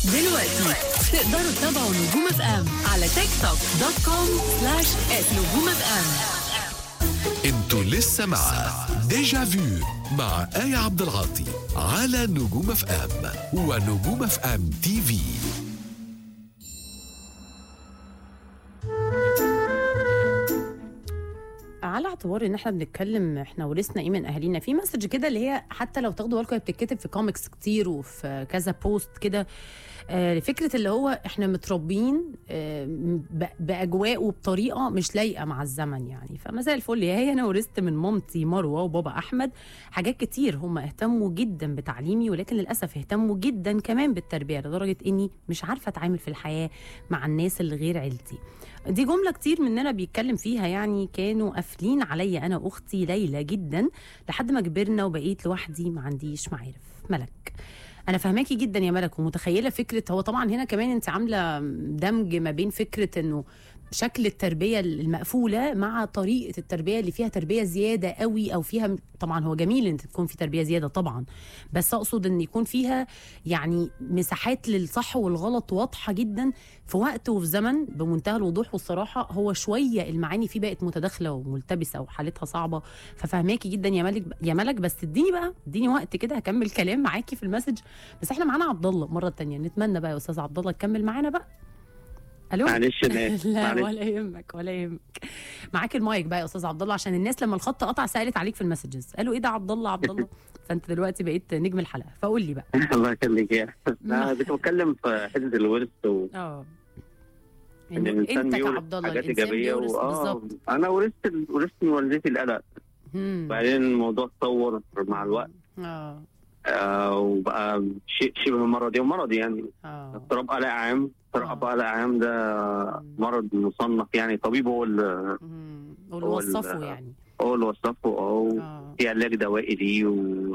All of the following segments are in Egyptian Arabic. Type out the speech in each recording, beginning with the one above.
دلوقتي تقدروا تتابعوا نجوم اف ام على تيك توك دوت كوم سلاش نجوم اف ام انتوا لسه مع ديجا فيو مع آية عبد العاطي على نجوم اف ام ونجوم اف ام تي في على اعتبار ان احنا بنتكلم احنا ورثنا ايه من اهالينا في مسج كده اللي هي حتى لو تاخدوا بالكم هي بتتكتب في كوميكس كتير وفي كذا بوست كده آه، فكره اللي هو احنا متربيين آه، ب- باجواء وبطريقه مش لايقه مع الزمن يعني فمساء الفل يا هي انا ورثت من مامتي مروه وبابا احمد حاجات كتير هم اهتموا جدا بتعليمي ولكن للاسف اهتموا جدا كمان بالتربيه لدرجه اني مش عارفه اتعامل في الحياه مع الناس اللي غير عيلتي دي جملة كتير مننا بيتكلم فيها يعني كانوا قافلين عليا أنا وأختي ليلى جدا لحد ما كبرنا وبقيت لوحدي ما عنديش معارف ملك أنا فهماكي جدا يا ملك ومتخيلة فكرة هو طبعا هنا كمان أنت عاملة دمج ما بين فكرة إنه شكل التربيه المقفوله مع طريقه التربيه اللي فيها تربيه زياده قوي او فيها طبعا هو جميل ان تكون في تربيه زياده طبعا بس اقصد ان يكون فيها يعني مساحات للصح والغلط واضحه جدا في وقت وفي زمن بمنتهى الوضوح والصراحه هو شويه المعاني فيه بقت متداخله وملتبسه وحالتها صعبه ففهماكي جدا يا ملك يا ملك بس اديني بقى اديني وقت كده هكمل كلام معاكي في المسج بس احنا معانا عبد الله مره تانية نتمنى بقى يا استاذ عبد الله تكمل معانا بقى الو معلش انا آسف، لا معلش. ولا يهمك ولا يهمك معاك المايك بقى يا استاذ عبد الله عشان الناس لما الخط قطع سالت عليك في المسجز قالوا ايه ده عبد الله عبد الله فانت دلوقتي بقيت نجم الحلقه فقول لي بقى الله يخليك يا ما- انا كنت بتكلم في حته الورث و... اه ان إنه الانسان انت بيورث كعبد الله حاجات الانسان ايجابيه بيورث و... آه بالظبط انا ورثت ورثت من والدتي القلق مم. بعدين الموضوع اتطور مع الوقت اه آه وبقى شيء شبه مرضي ومرضي يعني اه اضطراب قلق عام اضطراب آه. قلق عام ده مرض مصنف يعني طبيب هو اللي مم. واللي هو ال- وصفه يعني هو اللي وصفه او اه في علاج دوائي ليه و...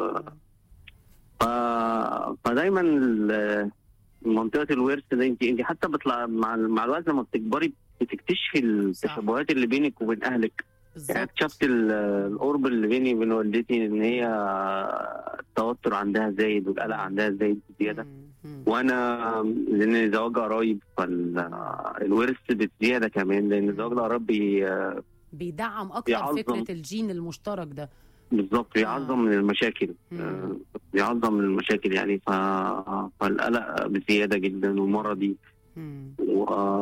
ف... فدايما ال- منطقه الورث ده انت انت حتى بتطلع مع مع الوقت لما بتكبري بتكتشفي التشابهات اللي بينك وبين اهلك يعني بالظبط اكتشفت ال- القرب اللي بيني وبين والدتي ان هي التوتر عندها زايد والقلق عندها زايد زياده مم. مم. وانا لان زواج قرايب فالورث بزياده كمان لان زواج القرايب بي- بيدعم اكتر بيعظم. فكره الجين المشترك ده بالظبط بيعظم من المشاكل مم. آه، بيعظم من المشاكل يعني ف... فالقلق بزياده جدا ومرضي مم. و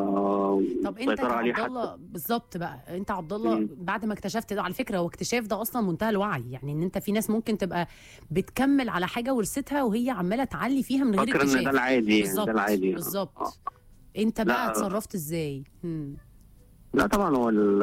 طب انت والسيطرة عليه كعبد الله بالظبط بقى انت عبد الله مم. بعد ما اكتشفت ده على فكره هو اكتشاف ده اصلا منتهى الوعي يعني ان انت في ناس ممكن تبقى بتكمل على حاجه ورثتها وهي عماله تعلي فيها من غير فاكر ان اكتشاف ده العادي يعني بالظبط ده العادي آه. بالظبط انت بقى لا. اتصرفت ازاي مم. لا طبعا هو ال-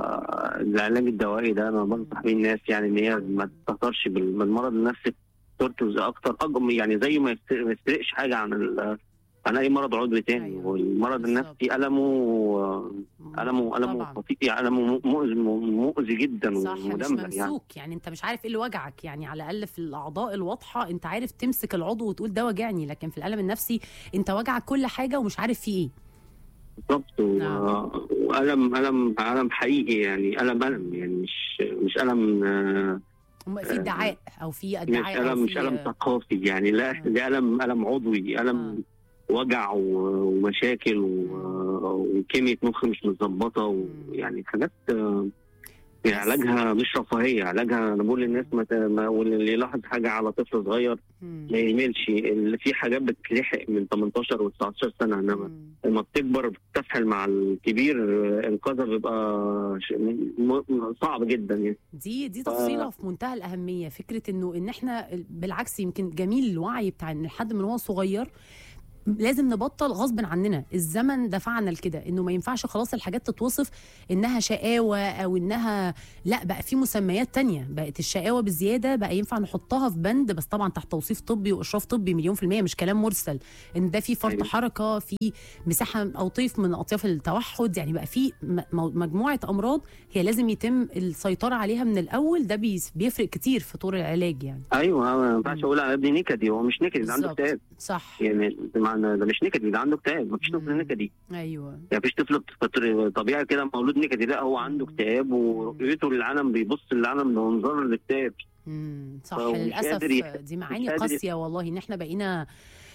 العلاج الدوائي ده انا بنصح بيه الناس يعني ان هي ما تستهترش بال- بالمرض النفسي تركز اكتر أجم يعني زي ما يست- ما يسترقش حاجه عن ال- عن اي مرض عضوي تاني أيوة. والمرض بالظبط. النفسي المه المه المه طبعاً. خطير يعني المه مؤذي مؤذي جدا صح مش ومدمر يعني ممسوك يعني انت مش عارف ايه اللي وجعك يعني على الاقل في الاعضاء الواضحه انت عارف تمسك العضو وتقول ده وجعني لكن في الالم النفسي انت وجعك كل حاجه ومش عارف فيه ايه بالظبط و- نعم. والم الم الم حقيقي يعني الم الم يعني مش مش الم آه، هم في ادعاء او في مش ادعاء أو الم مش في- الم ثقافي يعني لا آه. ده الم الم عضوي الم وجع و- ومشاكل و- وكيمياء مخ مش متظبطه ويعني حاجات آه، يعني بس- علاجها مش رفاهيه علاجها انا بقول للناس ما ت- ما- واللي يلاحظ حاجه على طفل صغير مم. ما يهملش اللي في حاجات بتلحق من 18 و 19 سنه انما مم. لما بتكبر بتتفحل مع الكبير آه، انقاذها بيبقى ش- م- م- صعب جدا يعني دي دي تفصيله في منتهى الاهميه فكره انه ان احنا بالعكس يمكن جميل الوعي بتاع ان حد من هو صغير لازم نبطل غصب عننا الزمن دفعنا لكده انه ما ينفعش خلاص الحاجات تتوصف انها شقاوه او انها لا بقى في مسميات تانية بقت الشقاوه بالزياده بقى ينفع نحطها في بند بس طبعا تحت توصيف طبي واشراف طبي مليون في الميه مش كلام مرسل ان ده في فرط أيوة. حركه في مساحه او طيف من اطياف التوحد يعني بقى في م- مو- مجموعه امراض هي لازم يتم السيطره عليها من الاول ده بيس- بيفرق كتير في طور العلاج يعني ايوه ما ينفعش مم. اقول على ابني نكدي هو مش نكدي ده عنده بالظبط. اكتئاب صح يعني معنى ده مش نكدي ده عنده اكتئاب مفيش طفل مم. نكدي ايوه يعني مفيش طفل بفطر- طبيعي كده مولود نكدي لا هو عنده اكتئاب ورؤيته للعالم بيبص للعالم بمنظار الاكتئاب امم صح فهو مش للاسف قادر يح- دي مش معاني قادر يح- قاسيه والله ان احنا بقينا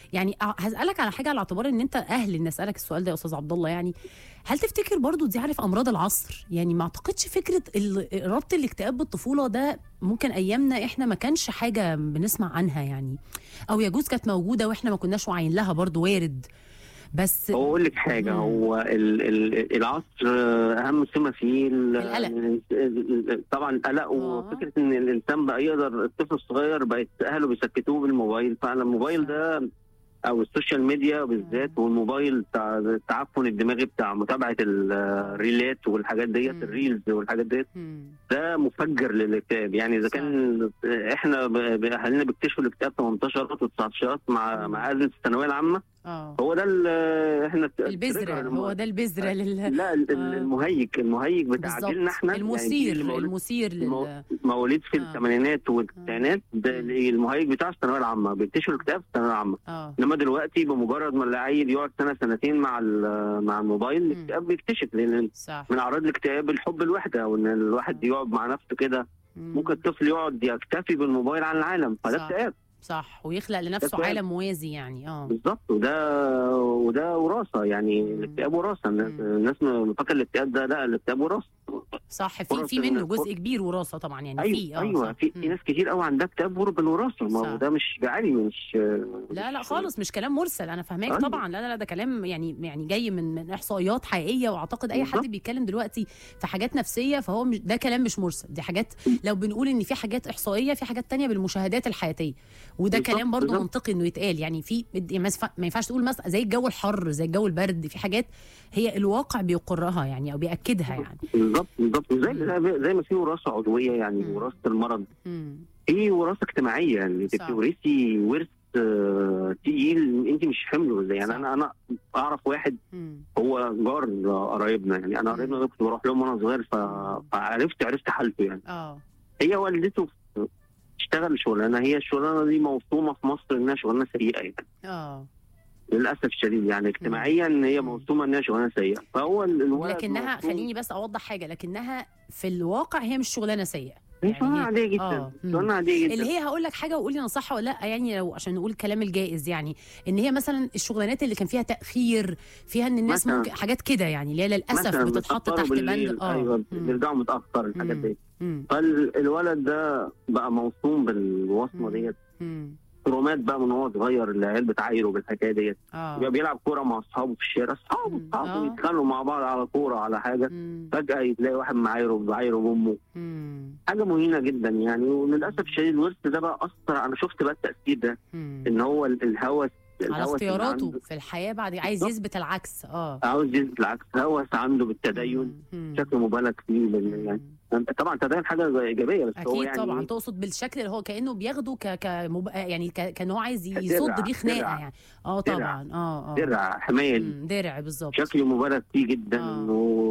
يعني أ- هسالك على حاجه على اعتبار ان انت اهل ان اسالك السؤال ده يا استاذ عبد الله يعني هل تفتكر برضو دي عارف امراض العصر يعني ما اعتقدش فكره ال- ربط الاكتئاب بالطفوله ده ممكن ايامنا احنا ما كانش حاجه بنسمع عنها يعني او يجوز كانت موجوده واحنا ما كناش واعيين لها برضو وارد بس هو اقول لك حاجه مم. هو ال ال العصر آه، اهم سمه فيه ال- القلق. ال- ال- ال- طبعا القلق وفكره ان الانسان بقى يقدر الطفل الصغير بقت اهله بيسكتوه بالموبايل فعلا الموبايل ده او السوشيال ميديا بالذات والموبايل بتاع التعفن الدماغي بتاع متابعه الريلات والحاجات ديت مم. الريلز والحاجات ديت مم. ده مفجر للاكتئاب يعني اذا كان احنا ب- ب- اهالينا بيكتشفوا الاكتئاب 18 و19 مع مم. مع ازمه الثانويه العامه اه هو ده ال- احنا البذره الم- هو ده البذره لل لا ال- آه. المهيج المهيج بتاع بالظبط جيلنا احنا المثير يعني جيل المثير المو- لل مواليد في آه. الثمانينات والتسعينات ده مم. المهيج بتاع الثانويه العامه بيكتشفوا الاكتئاب في الثانويه العامه اه انما دلوقتي بمجرد ما العيل يقعد سنه سنتين مع ال- مع الموبايل مم. الاكتئاب بيكتشف لان صح من اعراض الاكتئاب الحب الوحده وان الواحد يقعد مع نفسه كده مم. ممكن الطفل يقعد يكتفي بالموبايل عن العالم فده صح. اكتئاب صح ويخلق لنفسه اكتئاب. عالم موازي يعني اه بالظبط وده وده وراثه يعني مم. الاكتئاب وراثه الناس مم. الناس فاكره الاكتئاب ده لا الاكتئاب وراثه صح في فرص في منه إن- جزء كبير وراثه طبعا يعني ايوه في اه ايوه صح. في مم. في ناس كتير قوي عندها اكتئاب ور- بالوراثه ما صح. هو ده مش جعلي مش لا لا خالص مش كلام مرسل انا فاهماك أيوة. طبعا لا لا لا ده كلام يعني يعني جاي من من احصائيات حقيقيه واعتقد اي حد بالظبط. بيتكلم دلوقتي في حاجات نفسيه فهو مش ده كلام مش مرسل دي حاجات لو بنقول ان في حاجات احصائيه في حاجات تانية بالمشاهدات الحياتيه وده بالظبط، كلام برضو بالظبط. منطقي انه يتقال يعني في يعني ما ينفع- ما ينفعش تقول مثلا زي الجو الحر زي الجو البرد في حاجات هي الواقع بيقرها يعني او بياكدها يعني بالظبط بالظبط زي مم. زي ما في وراثه عضويه يعني مم. وراثه المرض مم. في وراثه اجتماعيه يعني صح. بتورثي ورث آه، تقيل انت مش حمله زي يعني صح. انا انا اعرف واحد مم. هو جار قرايبنا يعني انا مم. قرايبنا كنت بروح لهم وانا صغير ف... فعرفت عرفت حالته يعني اه هي والدته اشتغل شغلانه هي الشغلانه دي موصومه في مصر انها شغلانه سيئه يعني اه للاسف الشديد يعني اجتماعيا هي مم. موصومه انها شغلانه سيئه فهو ال- الولد لكنها موصوم- خليني بس اوضح حاجه لكنها في الواقع هي مش شغلانه سيئه هي يعني شغلانه هي- عاديه آه. جدا مم. شغلانه عاديه جدا اللي هي هقول لك حاجه وقولي انا صح ولا لا يعني لو عشان نقول الكلام الجائز يعني ان هي مثلا الشغلانات اللي كان فيها تاخير فيها ان الناس مثلاً. ممكن حاجات كده يعني اللي هي للاسف مثلا بتتحط بيتأخروا تحت بند بالليل، اه ايوه مم. بيرجعوا متاخر الحاجات مم. دي مم. فالولد ده بقى موصوم بالوصمه مم. ديت مم. ترومات بقى من هو صغير العيال بتعايره بالحكايه ديت اه يبقى بيلعب كوره مع اصحابه في الشارع اصحابه مم. اصحابه آه. يتخانقوا مع بعض على كوره على حاجه مم. فجاه يتلاقي واحد معايره بعايره بامه مم. حاجه مهينه جدا يعني وللاسف الشديد الورث ده بقى اثر انا شفت بقى التاثير ده مم. ان هو ال- الهوس على الهوس اللي اختياراته عنده- في الحياه بعد عايز بالظبط. يثبت العكس اه عاوز يثبت العكس هوس عنده بالتدين مم. بشكل مبالغ فيه لأن يعني طبعا التدين حاجه ايجابيه بس هو اكيد يعني طبعا تقصد بالشكل اللي هو كانه بياخده ك ك مب... يعني ك... كان هو عايز كدرع، يصد بيه خناقه درع. يعني اه درع. طبعا اه اه درع حمايه ليه. مم، درع بالظبط شكل مبالغ فيه جدا آه.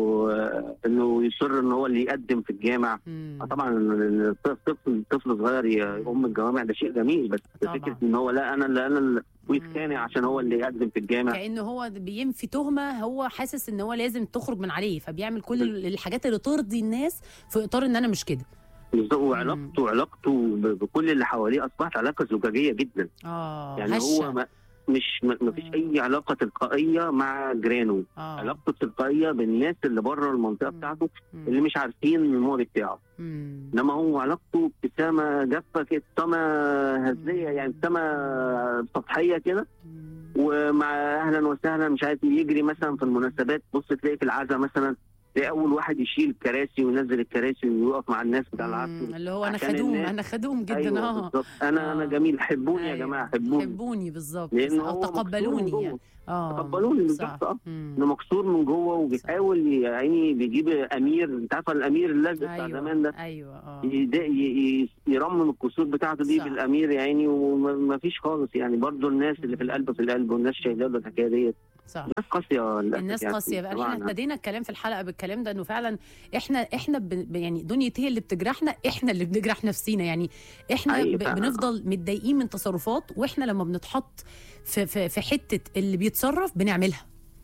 انه انه يصر ان هو اللي يقدم في الجامع مم. آه طبعا ال- الطفل طفل صغير يقوم الجوامع ده شيء جميل بس طبعا. فكره ان هو لا انا اللي انا اللي ويتخانق مم. عشان هو اللي يقدم في الجامع كانه هو بينفي تهمه هو حاسس ان هو لازم تخرج من عليه فبيعمل كل ال- الحاجات اللي ترضي الناس في اطار ان انا مش كده بالظبط وعلاقته علاقته ب- بكل اللي حواليه اصبحت علاقه زجاجيه جدا اه يعني هشة. هو ما مش ما ما فيش مم. اي علاقه تلقائيه مع جيرانه اه علاقته تلقائيه بالناس اللي بره المنطقه مم. بتاعته مم. اللي مش عارفين الماضي بتاعه مم. انما هو علاقته ابتسامه جافه كده ابتسامه هزليه يعني ابتسامه سطحيه كده مم. ومع اهلا وسهلا مش عارف يجري مثلا في المناسبات بص تلاقي في العزاء مثلا تلاقي اول واحد يشيل الكراسي وينزل الكراسي ويقف مع الناس بتاع مم. العزاء اللي هو انا عشان خدوم الناس- انا خدوم جدا أيوة اه بالظبط انا انا آه. جميل حبوني يا أيوة. جماعه حبوني حبوني بالظبط لان او هو مكسور من تقبلوني جوه. يعني اه تقبلوني صح. بالظبط اه مم. انه مكسور من جوه وبيحاول يعني بيجيب امير انت عارفه الامير اللزق بتاع ايوه زمان ده ايوه اه يد- ي- ي- يرمم الكسور بتاعته دي صح. بالامير يعني وما فيش خالص يعني برضو الناس اللي في القلب في القلب والناس شايله له الحكايه ديت صح الناس قاسيه للأسف الناس يعني قاسيه بقى احنا طبعاً. ابتدينا الكلام في الحلقه بالكلام ده انه فعلا احنا احنا ب... ب- يعني دنيا هي اللي بتجرحنا احنا اللي بنجرح نفسينا يعني احنا أيوة ب... فعلاً. بنفضل متضايقين من تصرفات واحنا لما بنتحط في في, في حته اللي بيتصرف بنعملها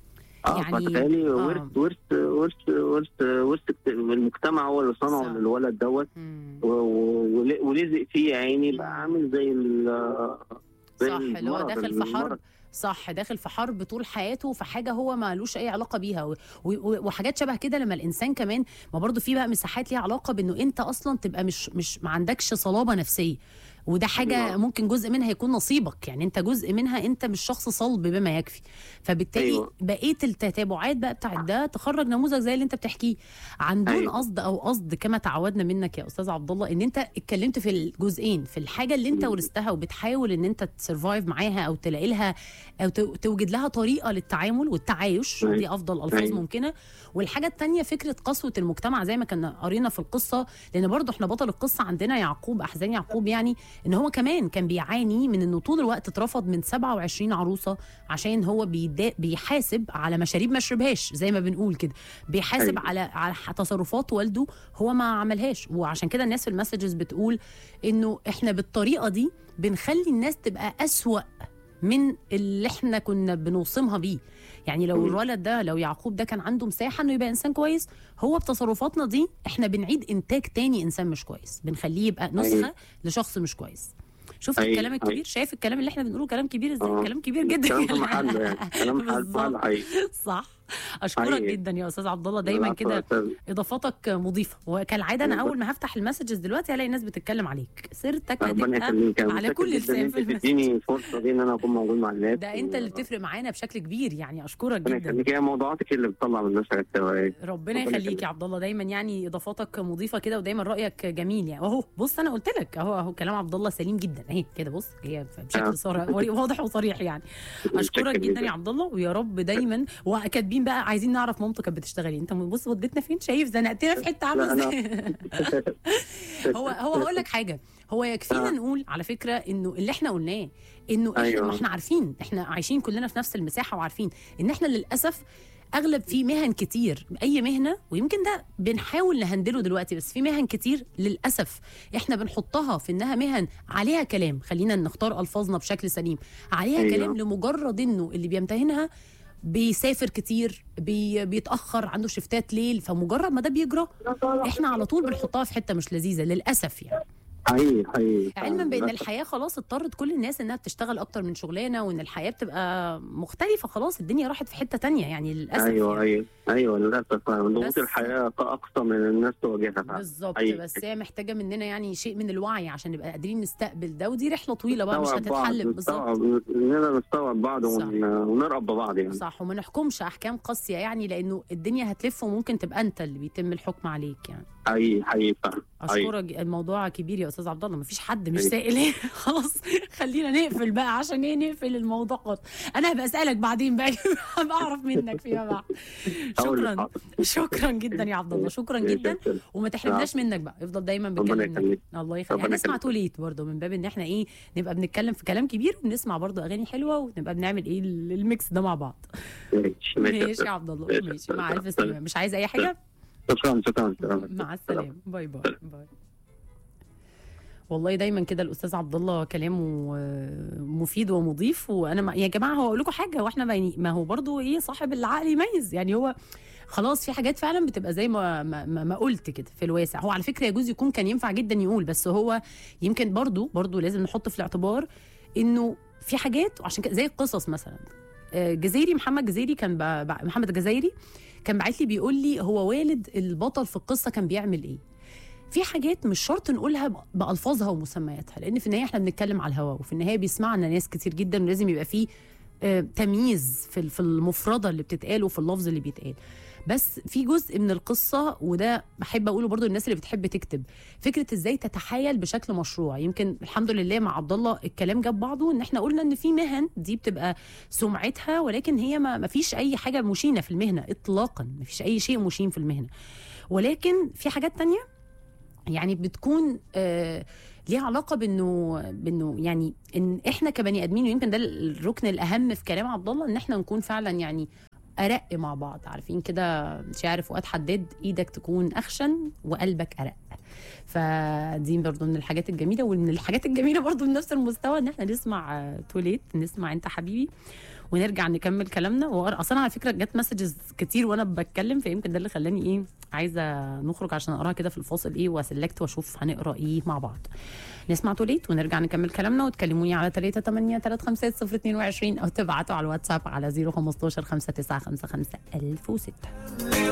اه يعني- فتخيلي آه. ورث ورث ورث ورث ورث المجتمع هو اللي صنعه صح. للولد دوت مم. و- و- ول- ولزق فيه يا عيني بقى عامل زي ال- زي صح اللي هو المرض- داخل في المرض. حرب صح داخل في حرب طول حياته في حاجه هو ما لوش اي علاقه بيها و- و- وحاجات شبه كده لما الانسان كمان ما برضو في بقى مساحات ليها علاقه بانه انت اصلا تبقى مش مش ما عندكش صلابه نفسيه وده حاجه أيوة. ممكن جزء منها يكون نصيبك يعني انت جزء منها انت مش شخص صلب بما يكفي فبالتالي أيوة. بقيه التتابعات بقى بتاعت ده تخرج نموذج زي اللي انت بتحكيه عن دون أيوة. قصد او قصد كما تعودنا منك يا استاذ عبد الله ان انت اتكلمت في الجزئين في الحاجه اللي انت مم. ورثتها وبتحاول ان انت تسرفايف معاها او تلاقي لها او تو- توجد لها طريقه للتعامل والتعايش أيوة. دي افضل الفاظ أيوة. ممكنه والحاجه الثانيه فكره قسوه المجتمع زي ما كنا قرينا في القصه لان برضو احنا بطل القصه عندنا يعقوب احزان يعقوب يعني ان هو كمان كان بيعاني من انه طول الوقت اترفض من 27 عروسه عشان هو بيدا بيحاسب على مشاريب ما شربهاش زي ما بنقول كده بيحاسب أيوة. على على تصرفات والده هو ما عملهاش وعشان كده الناس في المسجز بتقول انه احنا بالطريقه دي بنخلي الناس تبقى اسوأ من اللي احنا كنا بنوصمها بيه يعني لو مم. الولد ده لو يعقوب ده كان عنده مساحه انه يبقى انسان كويس هو بتصرفاتنا دي احنا بنعيد انتاج تاني انسان مش كويس بنخليه يبقى نسخه أيوة. لشخص مش كويس شفت أيوة. الكلام الكبير أيوة. شايف الكلام اللي احنا بنقوله كلام كبير ازاي آه. كلام كبير جدا كلام في محله يعني كلام في بالظبط. محله حقيقي صح اشكرك حقيقي. جدا يا استاذ عبد الله دايما العفو كده يا أستاذ. اضافاتك مضيفه وكالعاده انا أيوة. اول ما هفتح المسجز دلوقتي هلاقي الناس بتتكلم عليك سيرتك ربنا هتبقى يخليك أنا على متشكر كل جداً لسان إن في انت المسج. تديني الفرصه دي ان انا اكون موجود مع الناس ده انت اللي بتفرق معانا بشكل كبير يعني اشكرك ربنا جدا يخليك هي موضوعاتك اللي بتطلع من الناس حاجات توعية. ربنا ربنا يخليك يخليك. يا عبد الله دايما يعني اضافاتك مضيفه كده ودايما رايك جميل يعني اهو بص انا قلت لك اهو اهو كلام عبد الله سليم جدا اهي كده بص هي آه. بشكل صار واضح وصريح يعني اشكرك متشكر جدا يا عبد الله ويا رب دايما وكاتبين بقى عايزين نعرف مامته كانت بتشتغل ايه انت بص وديتنا فين شايف زنقتنا في حته عامله لا، أنا- ازاي هو هو هقول لك حاجه هو يكفينا آه. نقول على فكره انه اللي احنا قلناه انه احنا أيوة. ما احنا عارفين احنا عايشين كلنا في نفس المساحه وعارفين ان احنا للاسف اغلب في مهن كتير اي مهنه ويمكن ده بنحاول نهندله دلوقتي بس في مهن كتير للاسف احنا بنحطها في انها مهن عليها كلام خلينا نختار الفاظنا بشكل سليم عليها أيوة. كلام لمجرد انه اللي بيمتهنها بيسافر كتير بي بيتاخر عنده شفتات ليل فمجرد ما ده بيجرى احنا على طول بنحطها في حته مش لذيذه للاسف يعني حقيقي حقيقي علما بان للأسف. الحياه خلاص اضطرت كل الناس انها بتشتغل اكتر من شغلانه وان الحياه بتبقى مختلفه خلاص الدنيا راحت في حته تانية يعني للاسف ايوه يعني. ايوه ايوه للاسف ضغوط بس- الحياه اقصى من الناس تواجهها فعلا بالظبط حقيقي. بس هي محتاجه مننا يعني شيء من الوعي عشان نبقى قادرين نستقبل ده ودي رحله طويله بقى مش نستوعب بعض هتتحل بالظبط نستوعب اننا نستوعب بعض ون... ونرقب ببعض يعني صح وما نحكمش احكام قاسيه يعني لانه الدنيا هتلف وممكن تبقى انت اللي بيتم الحكم عليك يعني حقيقي حقيقي فعلا حقيقي. اشكرك الموضوع كبير يا استاذ عبد الله مفيش حد مش أيوة. سائل خلاص خلينا نقفل بقى عشان ايه نقفل الموضوع خالص انا هبقى اسالك بعدين بقى هبقى اعرف منك فيما بعد أقول لك شكرا حاضر. شكرا جدا يا عبد الله شكرا جدا شكراً. وما تحرمناش منك بقى افضل دايما ربنا بتكلمنا يخليك. الله يخليك ربنا هنسمع يخليك. توليت برضه من باب ان احنا ايه نبقى بنتكلم في كلام كبير ونسمع برضه اغاني حلوه ونبقى بنعمل ايه الميكس ده مع بعض ماشي ماشي يا عبد الله ماشي. ماشي مع الف سلامه مش عايز اي حاجه شكرا شكرا شكرا مع السلامه باي باي باي والله دايما كده الاستاذ عبد الله كلامه آه، مفيد ومضيف وانا ما يا جماعه هو اقول لكم حاجه واحنا ما, يعني ما هو برضو ايه صاحب العقل يميز يعني هو خلاص في حاجات فعلا بتبقى زي ما ما, ما, ما قلت كده في الواسع هو على فكره يجوز يكون كان ينفع جدا يقول بس هو يمكن برضو برضو لازم نحط في الاعتبار انه في حاجات وعشان كده زي القصص مثلا آه، جزيري محمد جزيري كان ب- ب- محمد الجزايري كان باعت لي بيقول لي هو والد البطل في القصه كان بيعمل ايه في حاجات مش شرط نقولها ب- بالفاظها ومسمياتها لان في النهايه احنا بنتكلم على الهواء وفي النهايه بيسمعنا ناس كتير جدا ولازم يبقى فيه آه، تمييز في ال- في المفرده اللي بتتقال وفي اللفظ اللي بيتقال بس في جزء من القصه وده بحب اقوله برضو للناس اللي بتحب تكتب فكره ازاي تتحايل بشكل مشروع يمكن الحمد لله مع عبد الله الكلام جاب بعضه ان احنا قلنا ان في مهن دي بتبقى سمعتها ولكن هي ما ما فيش اي حاجه مشينه في المهنه اطلاقا ما فيش اي شيء مشين في المهنه ولكن في حاجات تانية يعني بتكون آه ليها علاقه بانه بانه يعني ان احنا كبني ادمين ويمكن ده الركن الاهم في كلام عبد الله ان احنا نكون فعلا يعني ارق مع بعض عارفين كده مش عارف وقت حداد ايدك تكون اخشن وقلبك ارق فدي برضو من الحاجات الجميله ومن الحاجات الجميله برضو من نفس المستوى ان احنا نسمع آه، توليت نسمع انت حبيبي ونرجع نكمل كلامنا وأقرأ- اصلا على فكره جت مسجز كتير وانا بتكلم فيمكن ده اللي خلاني ايه عايزه نخرج عشان اقراها كده في الفاصل ايه واسلكت واشوف هنقرا ايه مع بعض نسمع توليت ونرجع نكمل كلامنا وتكلموني على 3 8 3 5 0 22 او تبعتوا على الواتساب على 015 595 1006